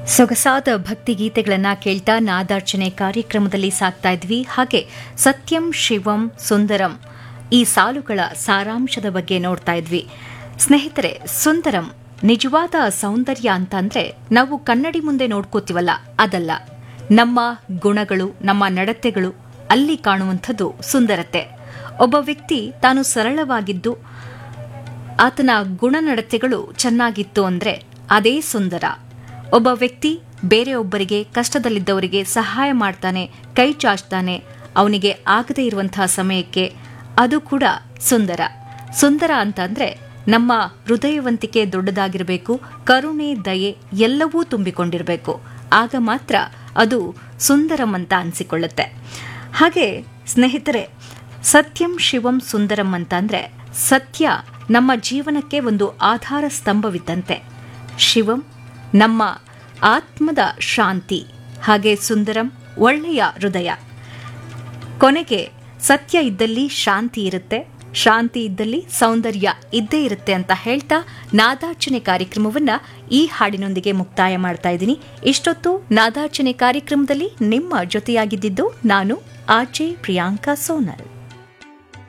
ಸೊಗಸಾದ ಭಕ್ತಿ ಗೀತೆಗಳನ್ನ ಕೇಳ್ತಾ ನಾದಾರ್ಚನೆ ಕಾರ್ಯಕ್ರಮದಲ್ಲಿ ಸಾಕ್ತಾ ಇದ್ವಿ ಹಾಗೆ ಸತ್ಯಂ ಶಿವಂ ಸುಂದರಂ ಈ ಸಾಲುಗಳ ಸಾರಾಂಶದ ಬಗ್ಗೆ ನೋಡ್ತಾ ಇದ್ವಿ ಸ್ನೇಹಿತರೆ ಸುಂದರಂ ನಿಜವಾದ ಸೌಂದರ್ಯ ಅಂತಂದ್ರೆ ನಾವು ಕನ್ನಡಿ ಮುಂದೆ ನೋಡ್ಕೋತೀವಲ್ಲ ಅದಲ್ಲ ನಮ್ಮ ಗುಣಗಳು ನಮ್ಮ ನಡತೆಗಳು ಅಲ್ಲಿ ಕಾಣುವಂಥದ್ದು ಸುಂದರತೆ ಒಬ್ಬ ವ್ಯಕ್ತಿ ತಾನು ಸರಳವಾಗಿದ್ದು ಆತನ ಗುಣನಡತೆಗಳು ಚೆನ್ನಾಗಿತ್ತು ಅಂದ್ರೆ ಅದೇ ಸುಂದರ ಒಬ್ಬ ವ್ಯಕ್ತಿ ಬೇರೆಯೊಬ್ಬರಿಗೆ ಕಷ್ಟದಲ್ಲಿದ್ದವರಿಗೆ ಸಹಾಯ ಮಾಡ್ತಾನೆ ಕೈ ಚಾಚ್ತಾನೆ ಅವನಿಗೆ ಆಗದೇ ಇರುವಂತಹ ಸಮಯಕ್ಕೆ ಅದು ಕೂಡ ಸುಂದರ ಸುಂದರ ಅಂತಂದ್ರೆ ನಮ್ಮ ಹೃದಯವಂತಿಕೆ ದೊಡ್ಡದಾಗಿರಬೇಕು ಕರುಣೆ ದಯೆ ಎಲ್ಲವೂ ತುಂಬಿಕೊಂಡಿರಬೇಕು ಆಗ ಮಾತ್ರ ಅದು ಸುಂದರಂ ಅಂತ ಅನಿಸಿಕೊಳ್ಳುತ್ತೆ ಹಾಗೆ ಸ್ನೇಹಿತರೆ ಸತ್ಯಂ ಶಿವಂ ಸುಂದರಂ ಅಂತ ಅಂದ್ರೆ ಸತ್ಯ ನಮ್ಮ ಜೀವನಕ್ಕೆ ಒಂದು ಆಧಾರ ಸ್ತಂಭವಿದ್ದಂತೆ ಶಿವಂ ನಮ್ಮ ಆತ್ಮದ ಶಾಂತಿ ಹಾಗೆ ಸುಂದರಂ ಒಳ್ಳೆಯ ಹೃದಯ ಕೊನೆಗೆ ಸತ್ಯ ಇದ್ದಲ್ಲಿ ಶಾಂತಿ ಇರುತ್ತೆ ಶಾಂತಿ ಇದ್ದಲ್ಲಿ ಸೌಂದರ್ಯ ಇದ್ದೇ ಇರುತ್ತೆ ಅಂತ ಹೇಳ್ತಾ ನಾದಾರ್ಚನೆ ಕಾರ್ಯಕ್ರಮವನ್ನ ಈ ಹಾಡಿನೊಂದಿಗೆ ಮುಕ್ತಾಯ ಮಾಡ್ತಾ ಇದ್ದೀನಿ ಇಷ್ಟೊತ್ತು ನಾದಾರ್ಚನೆ ಕಾರ್ಯಕ್ರಮದಲ್ಲಿ ನಿಮ್ಮ ಜೊತೆಯಾಗಿದ್ದಿದ್ದು ನಾನು ಆರ್ಜೆ ಪ್ರಿಯಾಂಕಾ ಸೋನಲ್